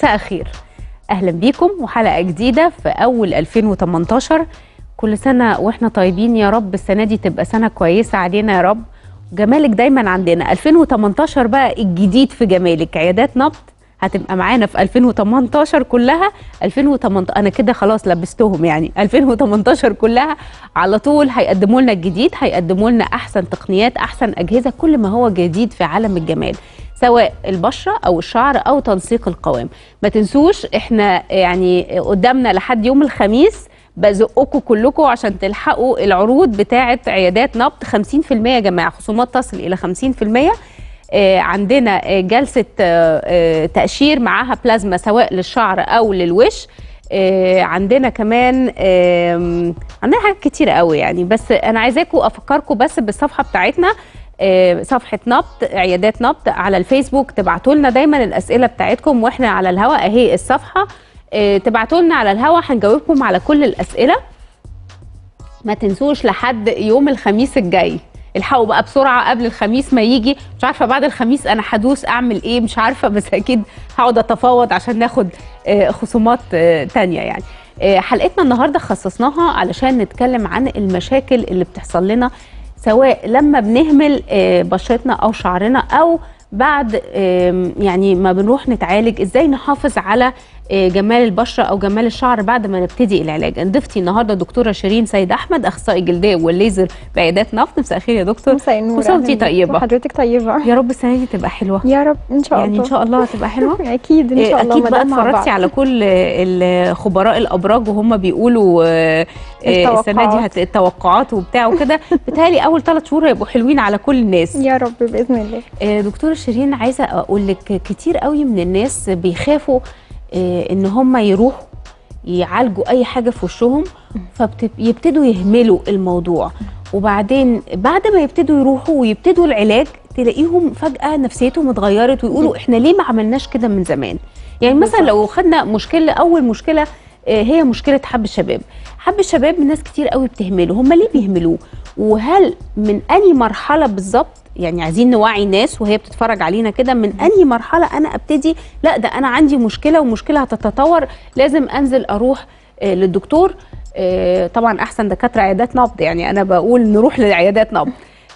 مساء الخير اهلا بيكم وحلقه جديده في اول 2018 كل سنه واحنا طيبين يا رب السنه دي تبقى سنه كويسه علينا يا رب جمالك دايما عندنا 2018 بقى الجديد في جمالك عيادات نبض هتبقى معانا في 2018 كلها 2018 انا كده خلاص لبستهم يعني 2018 كلها على طول هيقدموا لنا الجديد هيقدموا لنا احسن تقنيات احسن اجهزه كل ما هو جديد في عالم الجمال سواء البشره او الشعر او تنسيق القوام ما تنسوش احنا يعني قدامنا لحد يوم الخميس بزقكم كلكم عشان تلحقوا العروض بتاعه عيادات نبض 50% يا جماعه خصومات تصل الى 50% آه، عندنا آه، جلسه آه، آه، تقشير معاها بلازما سواء للشعر او للوش آه، عندنا كمان آم، عندنا حاجات كتيرة قوي يعني بس انا عايزاكم افكركم بس بالصفحه بتاعتنا آه، صفحه نبض عيادات نبض على الفيسبوك تبعتوا لنا دايما الاسئله بتاعتكم واحنا على الهواء اهي الصفحه آه، تبعتوا لنا على الهواء هنجاوبكم على كل الاسئله ما تنسوش لحد يوم الخميس الجاي الحقوا بقى بسرعه قبل الخميس ما يجي مش عارفه بعد الخميس انا هدوس اعمل ايه مش عارفه بس اكيد هقعد اتفاوض عشان ناخد آه، خصومات آه، تانية يعني آه، حلقتنا النهارده خصصناها علشان نتكلم عن المشاكل اللي بتحصل لنا سواء لما بنهمل آه، بشرتنا او شعرنا او بعد آم، يعني ما بنروح نتعالج ازاي نحافظ على آه، جمال البشره او جمال الشعر بعد ما نبتدي العلاج ضيفتي النهارده دكتوره شيرين سيد احمد اخصائي جلديه والليزر بعيادات نفط مساء الخير يا دكتور مساء النور كل سنة وانتي أهلاً بيك. طيبة. وحضرتك طيبه يا رب السنه دي تبقى حلوه يا رب ان شاء الله يعني ان شاء الله هتبقى حلوه اكيد ان شاء الله اكيد ما بقى دام مع بعض. اتفرجتي على كل الخبراء الابراج وهم بيقولوا آه، آه، السنه دي هت- التوقعات وبتاع وكده بتهيألي اول ثلاث شهور هيبقوا حلوين على كل الناس يا رب باذن الله آه، دكتوره شيرين عايزه اقول لك كتير قوي من الناس بيخافوا آه، ان هم يروحوا يعالجوا اي حاجه في وشهم فيبتدوا يهملوا الموضوع وبعدين بعد ما يبتدوا يروحوا ويبتدوا العلاج تلاقيهم فجاه نفسيتهم اتغيرت ويقولوا احنا ليه ما عملناش كده من زمان يعني مثلا بالظبط. لو خدنا مشكله اول مشكله آه، هي مشكله حب الشباب حب الشباب ناس كتير قوي بتهمله هم ليه بيهملوه وهل من اني مرحله بالظبط يعني عايزين نوعي الناس وهي بتتفرج علينا كده من اني مرحله انا ابتدي لا ده انا عندي مشكله ومشكله هتتطور لازم انزل اروح آه، للدكتور آه، طبعا احسن دكاتره عيادات نبض يعني انا بقول نروح لعيادات نبض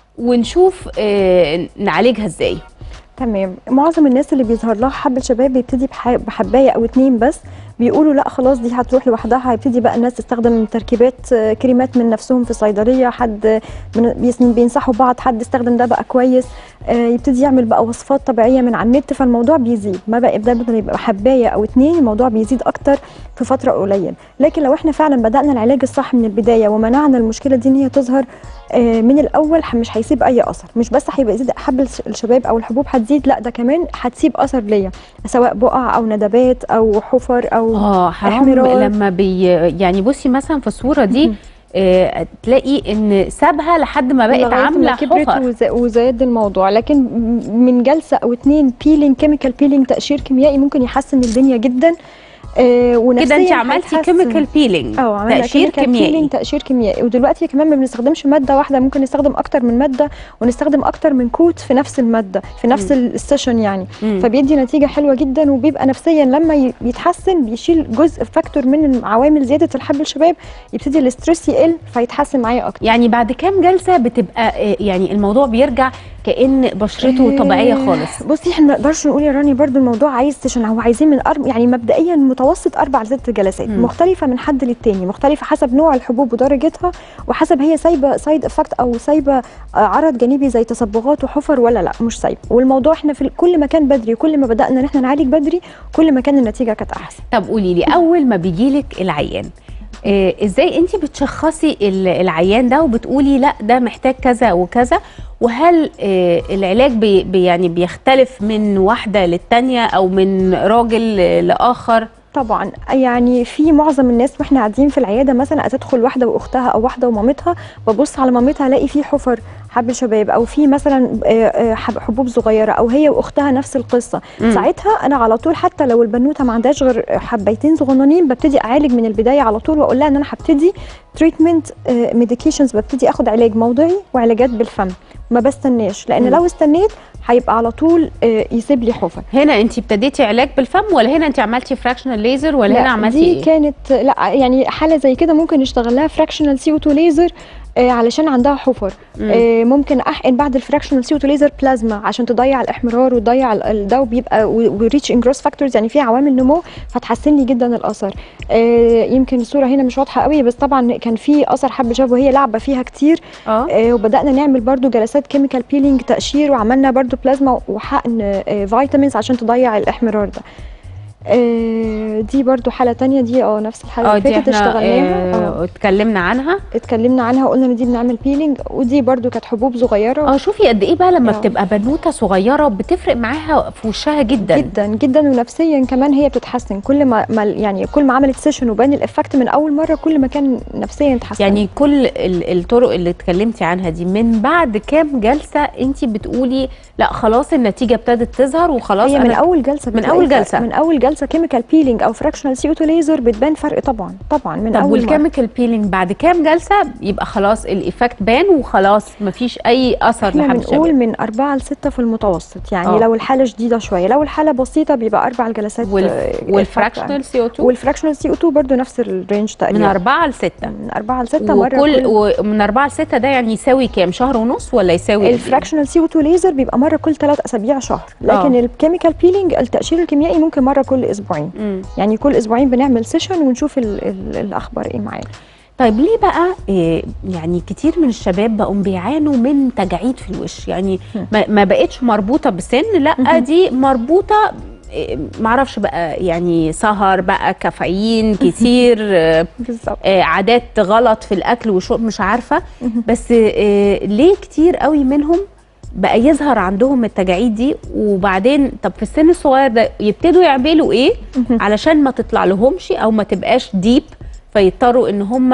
ونشوف آه، نعالجها ازاي تمام معظم الناس اللي بيظهر لها حب الشباب بيبتدي بح- بحبايه او اتنين بس بيقولوا لا خلاص دي هتروح لوحدها هيبتدي بقى الناس تستخدم تركيبات آه، كريمات من نفسهم في صيدليه حد من بيس- بينصحوا بعض حد استخدم ده بقى كويس آه، يبتدي يعمل بقى وصفات طبيعيه من على النت فالموضوع بيزيد ما بقى ده بدل يبقى حبايه او اتنين الموضوع بيزيد اكتر في فتره قليله لكن لو احنا فعلا بدانا العلاج الصح من البدايه ومنعنا المشكله دي ان هي تظهر آه، من الاول ح- مش هيسيب اي اثر مش بس هيبقى يزيد حب الش- الشباب او الحبوب هتزيد لا ده كمان هتسيب اثر ليا سواء بقع او ندبات او حفر او اه حرام احمرار. لما بي يعني بصي مثلا في الصوره دي آه تلاقي ان سابها لحد ما بقت لغاية ما عامله كبرت حفر وز- وزاد الموضوع لكن م- من جلسه او اتنين بيلينج كيميكال بيلينج تقشير كيميائي ممكن يحسن الدنيا جدا آه ونفسيا كده انت عملتي هيتحسن. كيميكال بيلينج اه عملنا تقشير chemical كيميائي peeling، تقشير كيميائي ودلوقتي كمان ما بنستخدمش ماده واحده ممكن نستخدم اكتر من ماده ونستخدم اكتر من كوت في نفس الماده في نفس السيشن يعني مم. فبيدي نتيجه حلوه جدا وبيبقى نفسيا لما ي- يتحسن بيشيل جزء فاكتور من عوامل زياده الحب الشباب يبتدي الاسترس يقل فيتحسن معايا اكتر يعني بعد كام جلسه بتبقى آه، يعني الموضوع بيرجع كان بشرته طبيعيه آه، خالص بصي احنا ما نقدرش نقول يا راني برضو الموضوع عايز سيشن هو عايزين من أرب... يعني مبدئيا متوسط اربع لست جلسات مم. مختلفه من حد للتاني مختلفه حسب نوع الحبوب ودرجتها وحسب هي سايبه سايد افكت او سايبه آه، عرض جانبي زي تصبغات وحفر ولا لا مش سايبه والموضوع احنا في كل ما كان بدري كل ما بدانا ان احنا نعالج بدري كل ما كان النتيجه كانت احسن طب قولي لي اول ما بيجيلك العيان آه، ازاي انت بتشخصي ال- العيان ده وبتقولي لا ده محتاج كذا وكذا وهل آه، العلاج بي بي- يعني بيختلف من واحده للتانيه او من راجل آه، لاخر طبعا يعني في معظم الناس واحنا قاعدين في العياده مثلا هتدخل واحده واختها او واحده ومامتها ببص على مامتها الاقي في حفر حب الشباب او في مثلا آه، آه، حب- حبوب صغيره او هي واختها نفس القصه مم. ساعتها انا على طول حتى لو البنوته ما عندهاش غير حبيتين صغننين ببتدي اعالج من البدايه على طول واقول لها ان انا هبتدي تريتمنت ميديكيشنز ببتدي اخد علاج موضعي وعلاجات بالفم ما بستناش لان مم. لو استنيت هيبقى على طول آه، يسيب لي حفر هنا انت ابتديتي علاج بالفم ولا هنا انت عملتي فراكشنال ليزر ولا لا، هنا عملتي دي ايه كانت لا يعني حاله زي كده ممكن نشتغل لها فراكشنال سي او 2 ليزر آه، علشان عندها حفر مم. آه، ممكن احقن بعد الفراكشنال سي او 2 ليزر بلازما عشان تضيع الاحمرار وتضيع ال- ال- ده وبيبقى وريتش ان جروس فاكتورز يعني في عوامل نمو فتحسن لي جدا الاثر آه، يمكن الصوره هنا مش واضحه قوي بس طبعا كان في اثر حب شبه وهي لعبه فيها كتير اه آه، وبدانا نعمل برضو جلسات كيميكال بيلينج تقشير وعملنا برضو بلازما وحقن آه، فيتامينز عشان تضيع الاحمرار ده آه، دي برضو حالة تانية دي اه نفس الحالة اه اللي دي فاتت احنا اشتغلناها اه اه اتكلمنا عنها اتكلمنا عنها وقلنا ان دي بنعمل بيلينج ودي برضو كانت حبوب صغيرة اه شوفي قد ايه بقى لما اه. بتبقى بنوته صغيره بتفرق معاها في وشها جدا جدا جدا ونفسيا كمان هي بتتحسن كل ما, ما يعني كل ما عملت سيشن وبان الافكت من اول مرة كل ما كان نفسيا اتحسن يعني كل ال- الطرق اللي اتكلمتي عنها دي من بعد كام جلسه انت بتقولي لا خلاص النتيجه ابتدت تظهر وخلاص هي من أنا- اول جلسه من بتلاقي أول فرق. جلسة. من اول جلسه كيميكال بيلينج او فراكشنال سي او 2 ليزر بتبان فرق طبعا طبعا من طب اول مرة. والكيميكال بيلينج بعد كام جلسه يبقى خلاص الايفكت بان وخلاص مفيش اي اثر احنا لحب بنقول الشباب من أربعة لستة في المتوسط يعني اه. أوه. لو الحالة شديدة شوية لو الحالة بسيطة بيبقى أربع جلسات وال... آه، والفراكشنال سي او 2 والفراكشنال سي او 2 برضه نفس الرينج تقريبا من أربعة لستة من أربعة لستة مرة وكل كل ومن أربعة لستة ده يعني يساوي كام شهر ونص ولا يساوي قد إيه؟ الفراكشنال سي او 2 ليزر بيبقى مرة كل ثلاث أسابيع شهر لكن اه. الكيميكال بيلينج التقشير الكيميائي ممكن مرة كل أسبوعين مم. يعني كل أسبوعين بنعمل سيشن ونشوف ال ال الأخبار إيه معانا طيب ليه بقى إيه يعني كتير من الشباب بقوا بيعانوا من تجاعيد في الوش يعني هم. ما, ما بقتش مربوطه بسن لا مهم. دي مربوطه إيه، معرفش بقى يعني سهر بقى كافيين كتير آه، بالظبط آه، عادات غلط في الاكل وشرب مش عارفه بس آه، ليه كتير قوي منهم بقى يظهر عندهم التجاعيد دي وبعدين طب في السن الصغير ده يبتدوا يعملوا ايه علشان ما تطلع لهمش او ما تبقاش ديب فيضطروا ان هم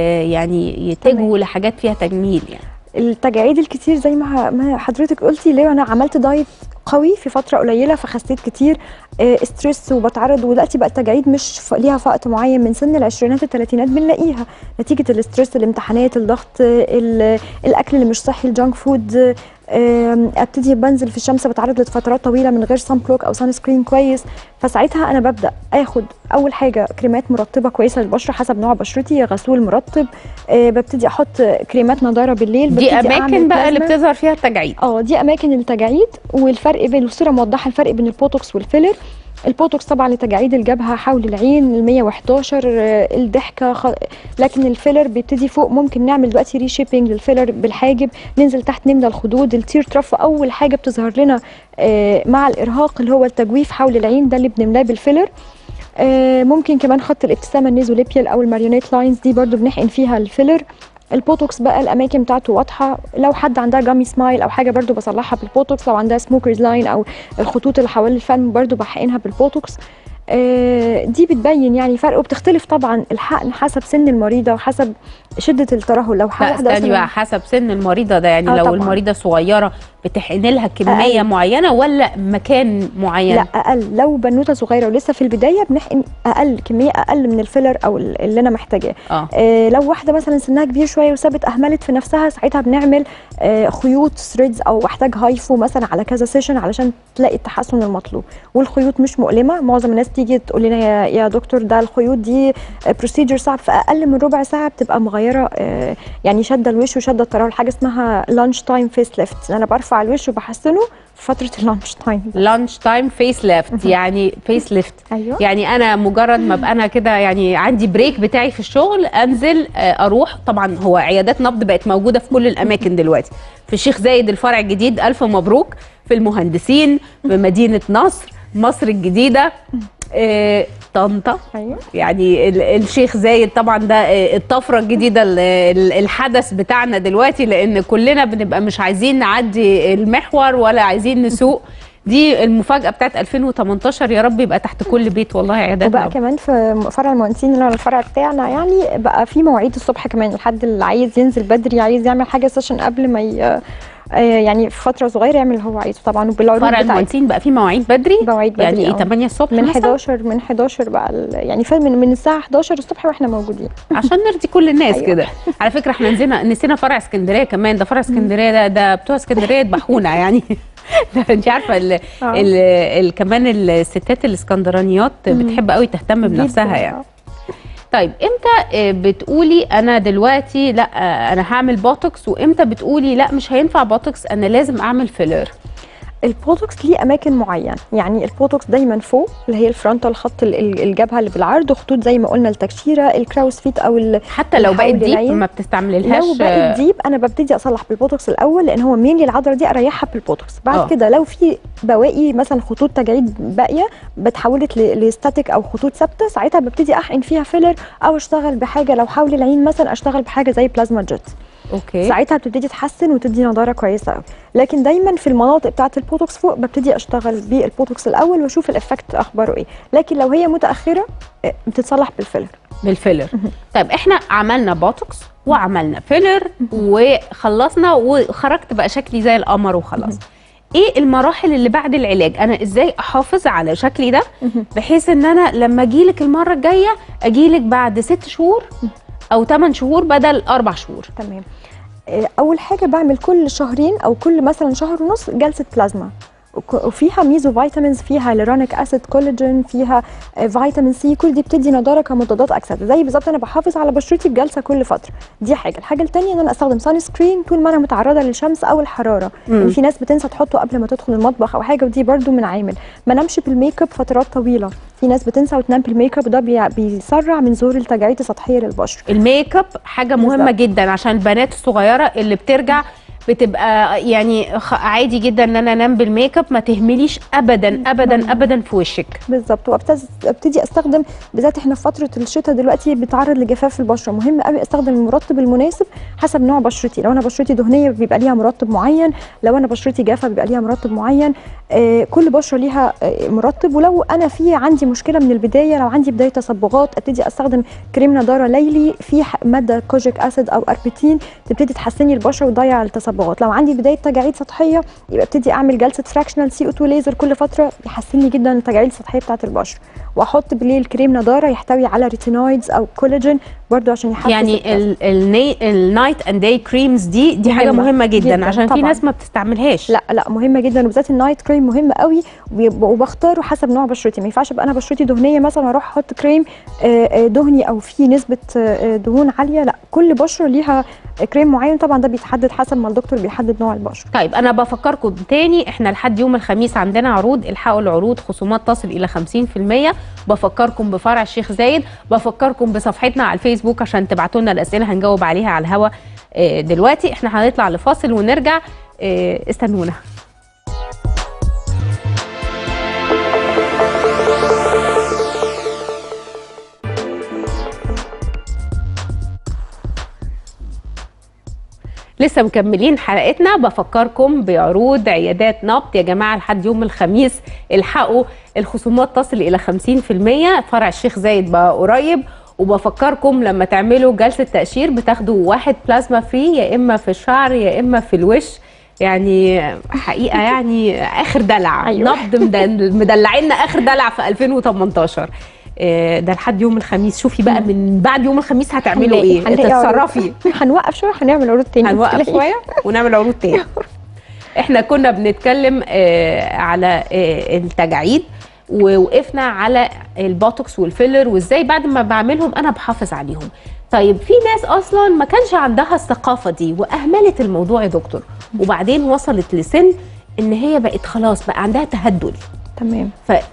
يعني يتجهوا لحاجات فيها تجميل يعني التجاعيد الكتير زي ما ما حضرتك قلتي ليه انا عملت دايت قوي في فتره قليله فخسيت كتير آه، ستريس وبتعرض ودلوقتي بقى التجاعيد مش ف- ليها في وقت معين من سن العشرينات الثلاثينات بنلاقيها نتيجه الاستريس الامتحانات الضغط آه، ال- الاكل اللي مش صحي الجانك فود آم، ابتدي بنزل في الشمس بتعرض لفترات طويله من غير سان بلوك او سان سكرين كويس فساعتها انا ببدا اخد اول حاجه كريمات مرطبه كويسه للبشره حسب نوع بشرتي غسول مرطب آه، ببتدي احط كريمات نضاره بالليل دي ببتدي اماكن أعمل بقى اللي بلازما. بتظهر فيها التجاعيد اه دي اماكن التجاعيد والفرق بين الصوره موضحه الفرق بين البوتوكس والفيلر البوتوكس طبعا لتجاعيد الجبهه حول العين ال 111 آه، الضحكه خ... لكن الفيلر بيبتدي فوق ممكن نعمل دلوقتي ريشيبنج للفيلر بالحاجب ننزل تحت نملى الخدود التير ترف اول حاجه بتظهر لنا آه، مع الارهاق اللي هو التجويف حول العين ده اللي بنملاه بالفيلر آه، ممكن كمان خط الابتسامه النيزوليبيال او الماريونيت لاينز دي برضو بنحقن فيها الفيلر البوتوكس بقى الاماكن بتاعته واضحه لو حد عندها جامي سمايل او حاجه برضو بصلحها بالبوتوكس لو عندها سموكرز لاين او الخطوط اللي حوالين الفم برضو بحقنها بالبوتوكس آه، دي بتبين يعني فرق وبتختلف طبعا الحقن حسب سن المريضه وحسب شده الترهل لو لا واحده استني مثلاً- بقى حسب سن المريضه ده يعني آه لو طبعاً. المريضه صغيره بتحقن لها كميه أقل. معينه ولا مكان معين لا اقل لو بنوته صغيره ولسه في البدايه بنحقن اقل كميه اقل من الفيلر او ال- اللي انا محتاجاه اه آه لو واحده مثلا سنها كبير شويه وسابت اهملت في نفسها ساعتها بنعمل آه خيوط ثريدز او بحتاج هايفو مثلا على كذا سيشن علشان تلاقي التحسن المطلوب والخيوط مش مؤلمه معظم الناس تيجي تقول لنا يا, يا دكتور ده الخيوط دي بروسيجر صعب في اقل من ربع ساعه بتبقى مغيره آه يعني شاده الوش وشده الترهل حاجه اسمها لانش تايم فيس ليفت انا برفع الوش وبحسنه في فتره اللانش تايم لانش تايم فيس ليفت يعني فيس ليفت ايوه يعني انا مجرد ما ابقى انا كده يعني عندي بريك بتاعي في الشغل انزل آه، اروح طبعا هو عيادات نبض بقت موجوده في كل الاماكن دلوقتي في الشيخ زايد الفرع الجديد الف مبروك في المهندسين في مدينه نصر مصر الجديده آه، طنطا ايوه يعني ال- الشيخ زايد طبعا ده آه، الطفره الجديده ال- ال- الحدث بتاعنا دلوقتي لان كلنا بنبقى مش عايزين نعدي المحور ولا عايزين نسوق دي المفاجاه بتاعت 2018 يا رب يبقى تحت كل بيت والله عيادات وبقى نبض. كمان في فرع المهندسين اللي هو الفرع بتاعنا يعني بقى في مواعيد الصبح كمان الحد اللي عايز ينزل بدري عايز يعمل حاجه سيشن قبل ما ي... آه، يعني في فتره صغيره يعمل اللي هو عايزه طبعا وبالعروض فرع بتاعتنا المهندسين بقى فيه مواعيد بدري مواعيد بدري يعني ايه آه. 8 الصبح من مثلاً؟ 11 من 11 بقى ال- يعني فاهم من, من الساعه 11 الصبح واحنا موجودين عشان نرضي كل الناس أيوة. كده على فكره احنا نسينا نسينا فرع اسكندريه كمان ده فرع اسكندريه ده ده بتوع اسكندريه يذبحونا يعني انت عارفه ال... آه. ال... ال... كمان الستات الاسكندرانيات بتحب قوي تهتم بنفسها جداً. يعني طيب امتى آه، بتقولي انا دلوقتي لا آه، انا هعمل بوتوكس وامتى بتقولي لا مش هينفع بوتوكس انا لازم اعمل فيلر البوتوكس ليه اماكن معين يعني البوتوكس دايما فوق اللي هي الفرونتال خط ال- ال- الجبهه اللي بالعرض خطوط زي ما قلنا التكشيره الكراوس فيت او ال- حتى لو بقت الحول ديب العين. ما بتستعمليلهاش لو بقت ديب انا ببتدي اصلح بالبوتوكس الاول لان هو مين العضله دي اريحها بالبوتوكس بعد آه. كده لو في بواقي مثلا خطوط تجاعيد باقيه بتحولت ل- لستاتيك او خطوط ثابته ساعتها ببتدي احقن فيها فيلر او اشتغل بحاجه لو حول العين مثلا اشتغل بحاجه زي بلازما جيت اوكي ساعتها بتبتدي تحسن وتدي نضاره كويسه قوي لكن دايما في المناطق بتاعه البوتوكس فوق ببتدي اشتغل بالبوتوكس الاول واشوف الافكت اخباره ايه لكن لو هي متاخره آه، بتتصلح بالفيلر بالفيلر طيب احنا عملنا بوتوكس وعملنا فيلر وخلصنا وخرجت بقى شكلي زي القمر وخلاص ايه المراحل اللي بعد العلاج انا ازاي احافظ على شكلي ده بحيث ان انا لما اجيلك المره الجايه اجيلك بعد ست شهور او ثمان شهور بدل اربع شهور تمام آه، اول حاجه بعمل كل شهرين او كل مثلا شهر ونص جلسه بلازما وك- وفيها ميزو فيتامينز فيها هيلورونيك اسيد كولاجين فيها آه، فيتامين سي كل دي بتدي نضاره كمضادات اكسده زي بالظبط انا بحافظ على بشرتي بجلسه كل فتره دي حاجه الحاجه الثانيه ان انا استخدم سان سكرين طول ما انا متعرضه للشمس او الحراره مم. يعني في ناس بتنسى تحطه قبل ما تدخل المطبخ او حاجه ودي برده من عامل ما نمشي بالميك اب فترات طويله في ناس بتنسى وتنام بالميك اب وده بي- بيسرع من ظهور التجاعيد السطحيه للبشره الميك اب حاجه مهمه بالظبط. جدا عشان البنات الصغيره اللي بترجع بتبقى يعني خ- عادي جدا ان انا انام بالميك اب ما تهمليش ابدا ابدا ابدا في وشك بالظبط وابتدي استخدم بالذات احنا في فتره الشتاء دلوقتي بتعرض لجفاف البشره مهم قوي استخدم المرطب المناسب حسب نوع بشرتي لو انا بشرتي دهنيه بيبقى ليها مرطب معين لو انا بشرتي جافه بيبقى ليها مرطب معين آه كل بشره ليها آه مرطب ولو انا في عندي مشكله من البدايه لو عندي بدايه تصبغات ابتدي استخدم كريم نضاره ليلي فيه ح- ماده كوجيك اسيد او اربيتين تبتدي تحسني البشره وتضيع التصبغات لو عندي بدايه تجاعيد سطحيه يبقى ابتدي اعمل جلسه فراكشنال سي او 2 ليزر كل فتره يحسن لي جدا التجاعيد السطحيه بتاعه البشره واحط بالليل كريم نضاره يحتوي على ريتينويدز او كولاجين برضو عشان يحفز يعني التص- النايت اند داي كريمز دي دي حاجه مهمة مهمه جدا, جداً عشان في طبعاً. ناس ما بتستعملهاش لا لا مهمه جدا وبالذات النايت كريم مهم قوي ويب- وبختاره حسب نوع بشرتي ما ينفعش ابقى انا بشرتي دهنيه مثلا اروح احط كريم آه، آه، دهني او فيه نسبه آه، دهون عاليه لا كل بشره ليها كريم معين طبعا ده بيتحدد حسب ما الدكتور بيحدد نوع البشره طيب انا بفكركم تاني احنا لحد يوم الخميس عندنا عروض الحقوا العروض خصومات تصل الى 50% بفكركم بفرع الشيخ زايد بفكركم بصفحتنا على الفيسبوك عشان تبعتوا لنا الاسئله هنجاوب عليها على الهوا آه، دلوقتي احنا هنطلع لفاصل ونرجع آه، استنونا لسه مكملين حلقتنا بفكركم بعروض عيادات نبض يا جماعه لحد يوم الخميس الحقوا الخصومات تصل الى 50% فرع الشيخ زايد بقى قريب وبفكركم لما تعملوا جلسه تقشير بتاخدوا واحد بلازما فري يا اما في الشعر يا اما في الوش يعني حقيقه يعني اخر دلع أيوة. نبض مدل- مدلعينا اخر دلع في 2018 آه، ده لحد يوم الخميس شوفي بقى من بعد يوم الخميس هتعملوا هنلاقي- ايه هنلاقي عروض. تتصرفي هنوقف شويه هنعمل عروض تاني هنوقف شويه ونعمل عروض تاني احنا كنا بنتكلم آه، على آه، التجاعيد ووقفنا على البوتوكس والفيلر وازاي بعد ما بعملهم انا بحافظ عليهم طيب في ناس اصلا ما كانش عندها الثقافه دي واهملت الموضوع يا دكتور وبعدين وصلت لسن ان هي بقت خلاص بقى عندها تهدل تمام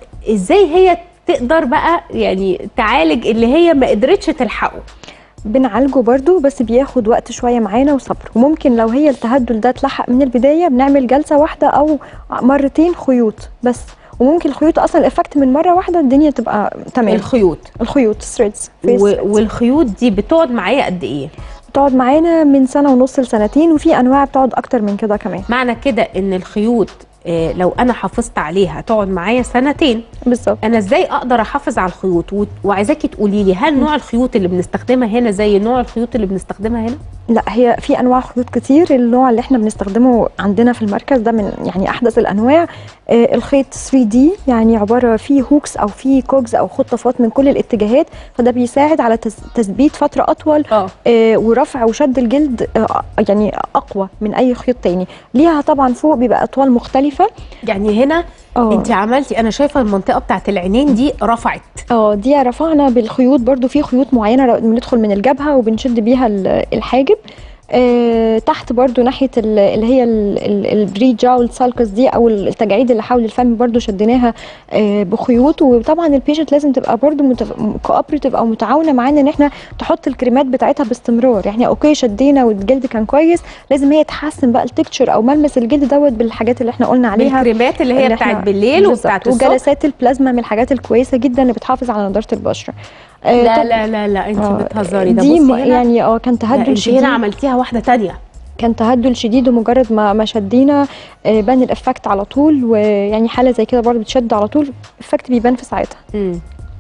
فازاي هي تقدر بقى يعني تعالج اللي هي ما قدرتش تلحقه بنعالجه برضو بس بياخد وقت شويه معانا وصبر وممكن لو هي التهدل ده اتلحق من البدايه بنعمل جلسه واحده او مرتين خيوط بس وممكن الخيوط اصلا الافكت من مره واحده الدنيا تبقى تمام الخيوط الخيوط ثريدز و- والخيوط دي بتقعد معايا قد ايه بتقعد معانا من سنه ونص لسنتين وفي انواع بتقعد اكتر من كده كمان معنى كده ان الخيوط آه، لو انا حافظت عليها تقعد معايا سنتين بالظبط انا ازاي اقدر احافظ على الخيوط و- وعايزاكي تقولي لي هل نوع الخيوط اللي بنستخدمها هنا زي نوع الخيوط اللي بنستخدمها هنا لا هي في انواع خيوط كتير النوع اللي احنا بنستخدمه عندنا في المركز ده من يعني احدث الانواع آه الخيط 3 دي يعني عباره فيه هوكس او فيه كوجز او خطافات من كل الاتجاهات فده بيساعد على تس- تثبيت فتره اطول اه آه، ورفع وشد الجلد آه، يعني اقوى من اي خيط تاني ليها طبعا فوق بيبقى اطوال مختلفه ضعيفه يعني هنا اه انت عملتي انا شايفه المنطقه بتاعت العينين دي رفعت اه دي رفعنا بالخيوط برضو في خيوط معينه ر- بندخل من الجبهه وبنشد بيها ال- الحاجب آه تحت برضو ناحيه ال- اللي هي البري جاول سالكس دي او التجاعيد اللي حول الفم برضو شديناها آه بخيوط وطبعا البيشنت لازم تبقى برضو كوبريتيف او متعاونه معانا ان احنا تحط الكريمات بتاعتها باستمرار يعني اوكي شدينا والجلد كان كويس لازم هي تحسن بقى التكتشر او ملمس الجلد دوت بالحاجات اللي احنا قلنا عليها بالكريمات اللي هي اللي بتاعت إحنا- بالليل بالظبط. وبتاعت الصبح وجلسات البلازما من الحاجات الكويسه جدا اللي بتحافظ على نضاره البشره آه، لا طب- لا لا لا انت آه، بتهزري ده دي بصي م- هنا يعني اه كان لا، تهدل انت شديد هنا عملتيها واحده تانية كان تهدل شديد ومجرد ما ما شدينا آه، بان الافكت على طول ويعني حاله زي كده برضه بتشد على طول الافكت بيبان في ساعتها مم.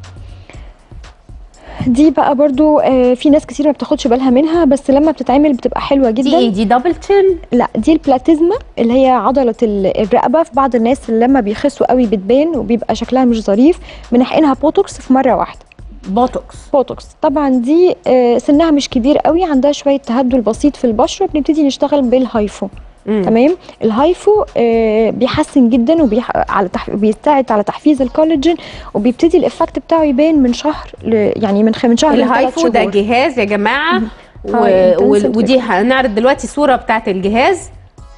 دي بقى برضو آه، في ناس كتير ما بتاخدش بالها منها بس لما بتتعمل بتبقى حلوه دي جدا ايه دي دبل تشين لا دي البلاتيزما اللي هي عضله ال- الرقبه في بعض الناس اللي لما بيخسوا قوي بتبان وبيبقى شكلها مش ظريف بنحقنها بوتوكس في مره واحده بوتوكس بوتوكس طبعا دي آه، سنها مش كبير قوي عندها شويه تهدل بسيط في البشره بنبتدي نشتغل بالهايفو مم. تمام الهايفو آه، بيحسن جدا وبيح... على تح... بيساعد على تحفيز الكولاجين وبيبتدي الافكت بتاعه يبان من شهر ل... يعني من خ... من شهر لثلاث الهايفو ده شهور. جهاز يا جماعه و... هاي و... intensive ودي هنعرض دلوقتي صوره بتاعت الجهاز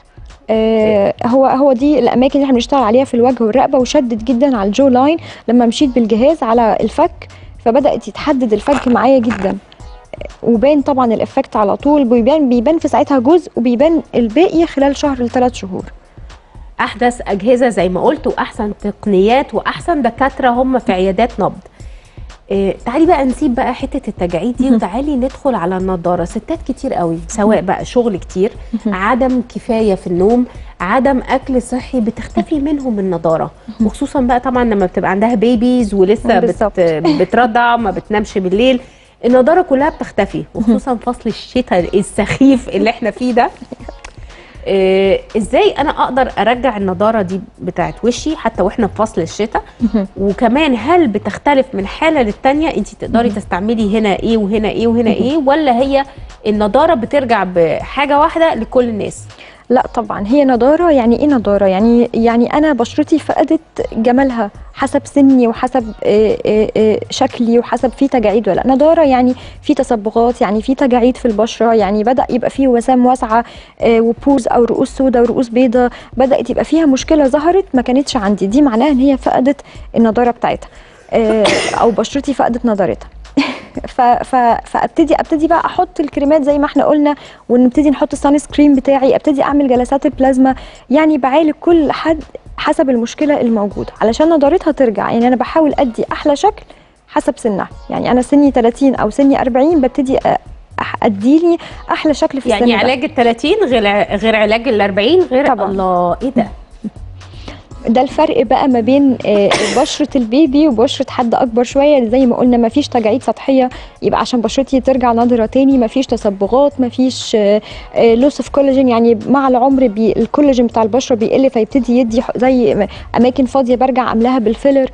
آه هو هو دي الاماكن اللي احنا بنشتغل عليها في الوجه والرقبه وشدت جدا على الجو لاين لما مشيت بالجهاز على الفك فبدات يتحدد الفك معايا جدا وبان طبعا الافكت على طول بيبان بيبان في ساعتها جزء وبيبان الباقي خلال شهر لثلاث شهور احدث اجهزه زي ما قلت واحسن تقنيات واحسن دكاتره هم في عيادات نبض إيه تعالي بقى نسيب بقى حته التجاعيد دي وتعالي ندخل على النضاره ستات كتير قوي سواء بقى شغل كتير عدم كفايه في النوم عدم اكل صحي بتختفي منهم النضاره وخصوصا بقى طبعا لما بتبقى عندها بيبيز ولسه بت بالظبط. بترضع ما بتنامش بالليل النضاره كلها بتختفي وخصوصا فصل الشتاء السخيف اللي احنا فيه ده إيه ازاي انا اقدر ارجع النضاره دي بتاعت وشي حتى واحنا في فصل الشتاء وكمان هل بتختلف من حاله للتانيه انت تقدري تستعملي هنا ايه وهنا ايه وهنا ايه ولا هي النضاره بترجع بحاجه واحده لكل الناس لا طبعا هي نضاره يعني ايه نضاره يعني يعني انا بشرتي فقدت جمالها حسب سني وحسب آه، آه، آه، شكلي وحسب في تجاعيد ولا لا نضاره يعني في تصبغات يعني في تجاعيد في البشره يعني بدا يبقى في وسام واسعه آه، وبوز او رؤوس سوداء ورؤوس بيضاء بدات يبقى فيها مشكله ظهرت ما كانتش عندي دي معناها ان هي فقدت النضاره بتاعتها آه، او بشرتي فقدت نضارتها ف... ف... فابتدي ابتدي بقى احط الكريمات زي ما احنا قلنا ونبتدي نحط السان سكرين بتاعي ابتدي اعمل جلسات البلازما يعني بعالج كل حد حسب المشكله الموجوده علشان نضارتها ترجع يعني انا بحاول ادي احلى شكل حسب سنها يعني انا سني 30 او سني 40 ببتدي أ- أح- اديني احلى شكل في يعني السن ده. علاج ال 30 غير غير علاج ال 40 غير طبعاً. الله ايه ده ده الفرق بقى ما بين آه، بشره البيبي وبشره حد اكبر شويه زي ما قلنا ما فيش تجاعيد سطحيه يبقى عشان بشرتي ترجع نضره تاني ما فيش تصبغات ما فيش لوس اوف كولاجين يعني مع العمر بي الكولاجين بتاع البشره بيقل فيبتدي يدي ح- زي اماكن فاضيه برجع املاها بالفيلر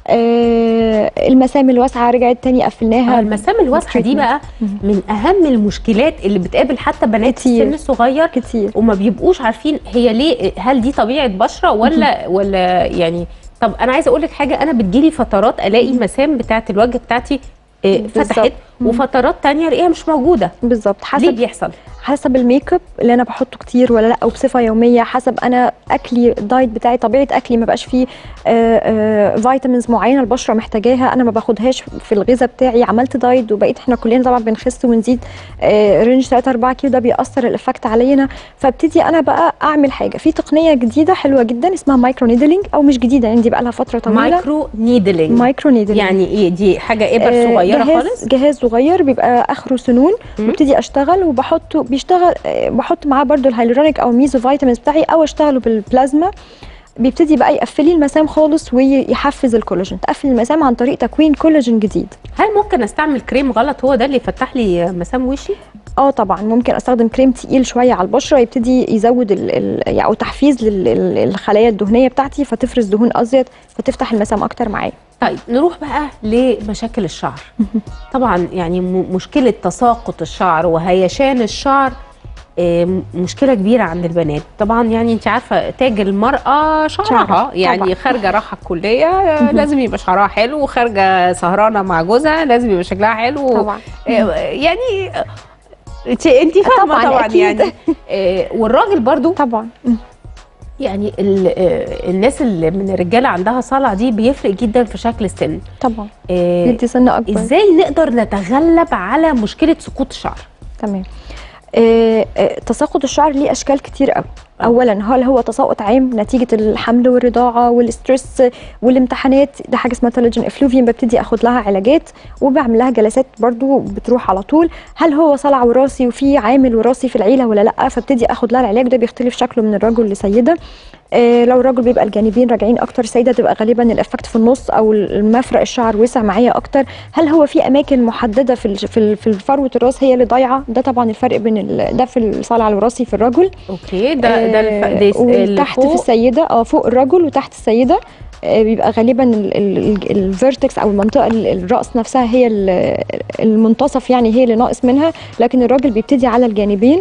آه، المسام الواسعه رجعت تاني قفلناها آه، المسام الواسعه دي treatment. بقى من اهم المشكلات اللي بتقابل حتى بنات في كتير. السن الصغير كتير وما بيبقوش عارفين هي ليه هل دي طبيعه بشره ولا ولا يعني طب انا عايزه اقول لك حاجه انا بتجيلي فترات الاقي مسام بتاعه الوجه بتاعتي آه، بالظبط. فتحت وفترات تانية الاقيها مش موجوده بالظبط ليه حسب بيحصل حسب الميك اب اللي انا بحطه كتير ولا لا او بصفه يوميه حسب انا اكلي الدايت بتاعي طبيعه اكلي ما بقاش فيه آه، آه، فيتامينز معينه البشره محتاجاها انا ما باخدهاش في الغذاء بتاعي عملت دايت وبقيت احنا كلنا طبعا بنخس ونزيد آه، رينج 3 4 كيلو ده بيأثر الافكت علينا فابتدي انا بقى اعمل حاجه في تقنيه جديده حلوه جدا اسمها مايكرو نيدلينج او مش جديده يعني دي بقى لها فتره طويله مايكرو نيدلينج مايكرو نيدلينج يعني ايه دي حاجه ابر آه، صغيره جهاز خالص جهاز صغير بيبقى اخره سنون مم. ببتدي اشتغل وبحطه بيشتغل آه، بحط معاه برضو الهيلورونيك او ميزو فيتامينز بتاعي او اشتغله بالبلازما بيبتدي بقى يقفل لي المسام خالص ويحفز الكولاجين تقفل المسام عن طريق تكوين كولاجين جديد هل ممكن استعمل كريم غلط هو ده اللي يفتح لي مسام وشي اه طبعا ممكن استخدم كريم تقيل شويه على البشره يبتدي يزود ال ال او تحفيز للخلايا الدهنيه بتاعتي فتفرز دهون ازيد فتفتح المسام اكتر معايا طيب نروح بقى لمشاكل الشعر طبعا يعني م- مشكله تساقط الشعر وهيشان الشعر آه، م- مشكله كبيره عند البنات طبعا يعني انت عارفه تاج المراه شعرها شعرها، يعني طبعا. خارجه رايحه الكليه آه، لازم يبقى شعرها حلو وخارجه سهرانه مع جوزها لازم يبقى شكلها حلو طبعا آه، يعني آه، انت انت فاهمه طبعاً، طبعا أكيد. يعني آه، والراجل برضو طبعا يعني ال- آه، الناس اللي من الرجاله عندها صلع دي بيفرق جدا في شكل السن طبعا آه، يدي سن اكبر ازاي نقدر نتغلب على مشكله سقوط الشعر تمام آه، آه، تساقط الشعر ليه اشكال كتير قوي آه. اولا هل هو تساقط عام نتيجه الحمل والرضاعه والستريس والامتحانات ده حاجه اسمها تلوجين افلوفيوم ببتدي اخد لها علاجات وبعمل لها جلسات برضو بتروح على طول هل هو صلع وراثي وفي عامل وراثي في العيله ولا لا فابتدي اخد لها العلاج ده بيختلف شكله من الرجل لسيده آه، لو الراجل بيبقى الجانبين راجعين اكتر السيده تبقى غالبا الافكت في النص او المفرق الشعر وسع معايا اكتر هل هو في اماكن محدده في ال- في ال- في فروه الراس هي اللي ضايعه ده طبعا الفرق بين ال- ده في الصلع الوراثي في الرجل اوكي ده ده الف... آه، ده اللي وتحت في فوق. السيده اه فوق الرجل وتحت السيده آه، بيبقى غالبا الفيرتكس او المنطقه ال- الراس نفسها هي ال- المنتصف يعني هي اللي ناقص منها لكن الراجل بيبتدي على الجانبين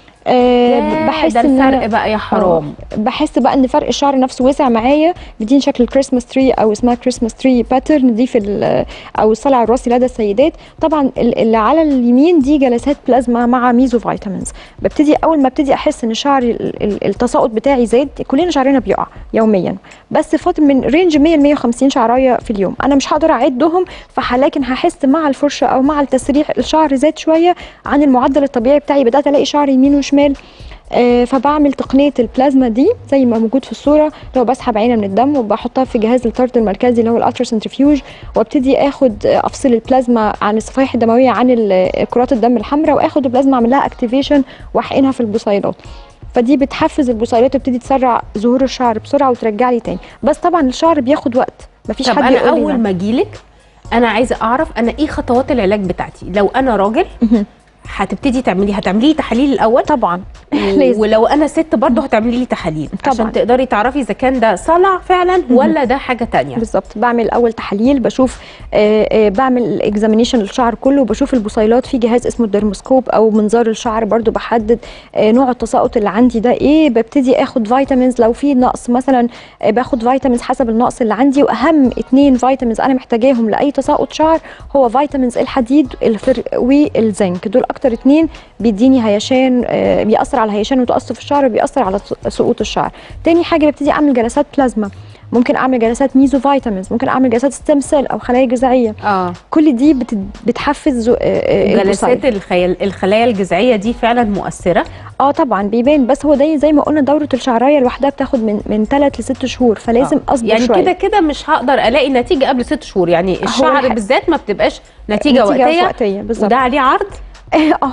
آه، ياه، بحس ده ان الفرق أنا- بقى يا حرام بحس بقى ان فرق الشعر نفسه وسع معايا بيديني شكل الكريسماس تري او اسمها كريسماس تري باترن دي في ال- او الصلع الراسي لدى السيدات طبعا ال- اللي على اليمين دي جلسات بلازما مع ميزو فيتامينز ببتدي اول ما ابتدي احس ان شعري ال- ال- التساقط بتاعي زاد كلنا شعرنا بيقع يوميا بس فتره من رينج 100 ل 150 شعرايه في اليوم انا مش هقدر اعدهم فلكن هحس مع الفرشه او مع التسريح الشعر زاد شويه عن المعدل الطبيعي بتاعي بدات الاقي شعر يمين وشمال آه، فبعمل تقنيه البلازما دي زي ما موجود في الصوره لو بسحب عينه من الدم وبحطها في جهاز الطرد المركزي اللي هو الالترا سنترفيوج وابتدي اخد آه، افصل البلازما عن الصفائح الدمويه عن ال- كرات الدم الحمراء واخد البلازما اعمل لها اكتيفيشن واحقنها في البصيلات فدي بتحفز البصيلات وتبتدي تسرع ظهور الشعر بسرعه وترجع لي تاني بس طبعا الشعر بياخد وقت مفيش طب حد انا يقول لي اول لا. ما اجيلك انا عايزه اعرف انا ايه خطوات العلاج بتاعتي لو انا راجل مهم. هتبتدي تعملي هتعملي لي تحاليل الاول طبعا و- لازم. ولو انا ست برضه هتعملي لي تحاليل طبعاً. عشان تقدري تعرفي اذا كان ده صلع فعلا ولا ده حاجه تانية بالظبط بعمل اول تحاليل بشوف آه، آه، بعمل اكزامينيشن للشعر كله وبشوف البصيلات في جهاز اسمه الدرموسكوب او منظار الشعر برضو بحدد آه، نوع التساقط اللي عندي ده ايه ببتدي اخد فيتامينز لو في نقص مثلا آه، باخد فيتامينز حسب النقص اللي عندي واهم اتنين فيتامينز انا محتاجاهم لاي تساقط شعر هو فيتامينز الحديد الفر والزنك دول اكتر اتنين بيديني هيشان آه، بيأثر على هيشان وتقصف الشعر وبيأثر على سقوط الشعر تاني حاجه ببتدي اعمل جلسات بلازما ممكن اعمل جلسات ميزو فيتامينز ممكن اعمل جلسات ستيم سيل او خلايا جذعيه اه كل دي بت- بتحفز آه، آه، جلسات البصيل. الخيال الخلايا الجذعيه دي فعلا مؤثره اه طبعا بيبان بس هو ده زي ما قلنا دوره الشعرايه لوحدها بتاخد من من 3 ل 6 شهور فلازم آه. اصبر يعني شويه كده كده مش هقدر الاقي نتيجه قبل ست شهور يعني الشعر الح- بالذات ما بتبقاش نتيجه, نتيجة وقتيه وقتيه بالظبط وده عليه عرض اه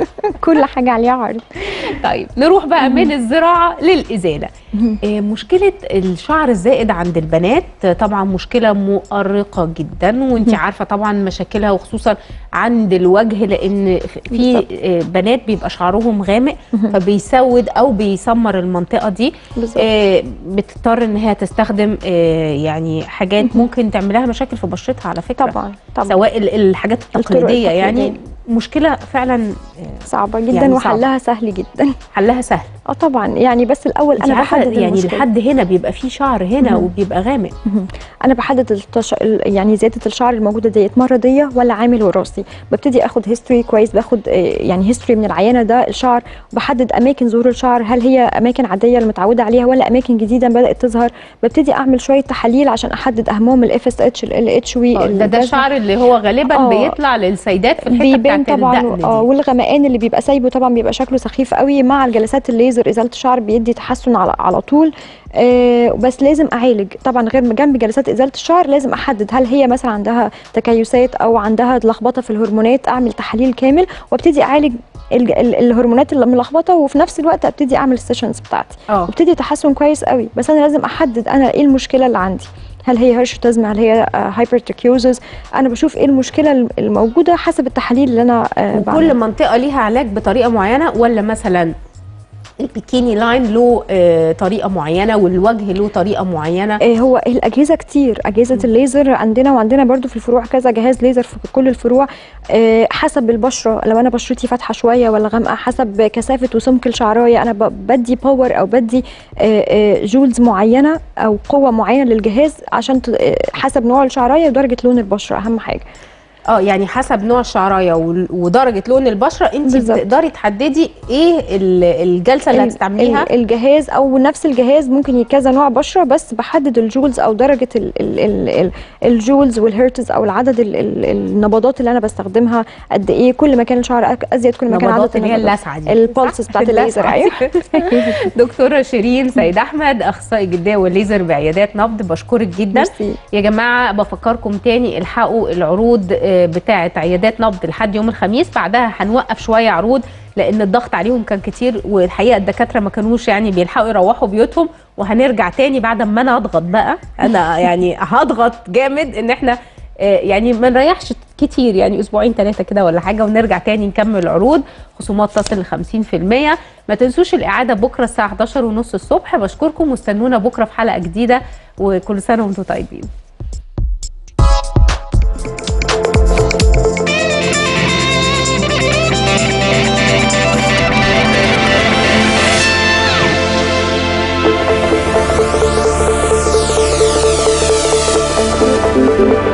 كل حاجه عليها عرض طيب نروح بقى من الزراعه للازاله آه، مشكله الشعر الزائد عند البنات آه، طبعا مشكله مؤرقه جدا وانت عارفه طبعا مشاكلها وخصوصا عند الوجه لان في بالظبط. آه، بنات بيبقى شعرهم غامق فبيسود او بيسمر المنطقه دي بالظبط آه، بتضطر ان هي تستخدم آه، يعني حاجات ممكن تعملها مشاكل في بشرتها على فكره طبعا طبعا سواء ال- الحاجات التقليديه يعني التقليدية. مشكله فعلا آه، صعبه جدا يعني صعبة. وحلها سهل جدا حلها سهل اه طبعا يعني بس الاول انت انا عارفه بحدد يعني المشكلة. لحد هنا بيبقى فيه شعر هنا مهم. وبيبقى غامق مهم. انا بحدد التش... ال- يعني زياده الشعر الموجوده ديت مرضيه ولا عامل وراثي ببتدي اخد هيستوري كويس باخد آه، يعني هيستوري من العيانه ده الشعر بحدد اماكن ظهور الشعر هل هي اماكن عاديه المتعوده عليها ولا اماكن جديده بدات تظهر ببتدي اعمل شويه تحاليل عشان احدد اهمهم الاف اس اتش ال اتش آه، ده ده والبازل. الشعر اللي هو غالبا آه. بيطلع للسيدات في الحته بيبان بتاعت طبعا الدقن اه دي والغمقان اللي بيبقى سايبه طبعا بيبقى شكله سخيف قوي مع الجلسات الليزر ازاله الشعر بيدي تحسن على على طول آه بس لازم اعالج طبعا غير جنب جلسات ازاله الشعر لازم احدد هل هي مثلا عندها تكيسات او عندها لخبطه في الهرمونات اعمل تحاليل كامل وابتدي اعالج ال- ال- الهرمونات اللي ملخبطه وفي نفس الوقت ابتدي اعمل السيشنز بتاعتي اه وابتدي تحسن كويس قوي بس انا لازم احدد انا ايه المشكله اللي عندي هل هي هيرشوتازم هل هي هايبرتكيوزز انا بشوف ايه المشكله الموجوده حسب التحاليل اللي انا آه، وكل بعملها. منطقه ليها علاج بطريقه معينه ولا مثلا البيكيني لاين له آه، طريقه معينه والوجه له طريقه معينه آه، هو الاجهزه كتير اجهزه الليزر عندنا وعندنا برضو في الفروع كذا جهاز ليزر في كل الفروع آه، حسب البشره لو انا بشرتي فاتحه شويه ولا غامقه حسب كثافه وسمك الشعرايه انا ب- بدي باور او بدي آه، آه، جولز معينه او قوه معينه للجهاز عشان ت- آه، حسب نوع الشعرايه ودرجه لون البشره اهم حاجه اه يعني حسب نوع الشعرايه وال- ودرجه لون البشره انت بالظبط. بتقدري تحددي ايه ال- الجلسه اللي ال- هتستعمليها ال- الجهاز او نفس الجهاز ممكن ي- كذا نوع بشره بس بحدد الجولز او درجه ال ال ال ال الجولز والهرتز او العدد ال ال النبضات اللي انا بستخدمها قد ايه كل ما كان الشعر أك- ازيد كل ما كان نبضات عدد اللي هي النبضات. اللسعه دي البولسز صح؟ بتاعت الليزر اللسعة. ايوه دكتوره شيرين سيد احمد اخصائي الجلديه والليزر بعيادات نبض بشكرك جدا ميرسي. يا جماعه بفكركم تاني الحقوا العروض آه، بتاعه عيادات نبض لحد يوم الخميس بعدها هنوقف شويه عروض لان الضغط عليهم كان كتير والحقيقه الدكاتره ما كانوش يعني بيلحقوا يروحوا بيوتهم وهنرجع تاني بعد ما انا اضغط بقى انا يعني هضغط جامد ان احنا آه، يعني ما نريحش كتير يعني اسبوعين ثلاثه كده ولا حاجه ونرجع تاني نكمل العروض خصومات تصل ل 50% ما تنسوش الاعاده بكره الساعه 11 ونص الصبح بشكركم واستنونا بكره في حلقه جديده وكل سنه وانتم طيبين Thank you.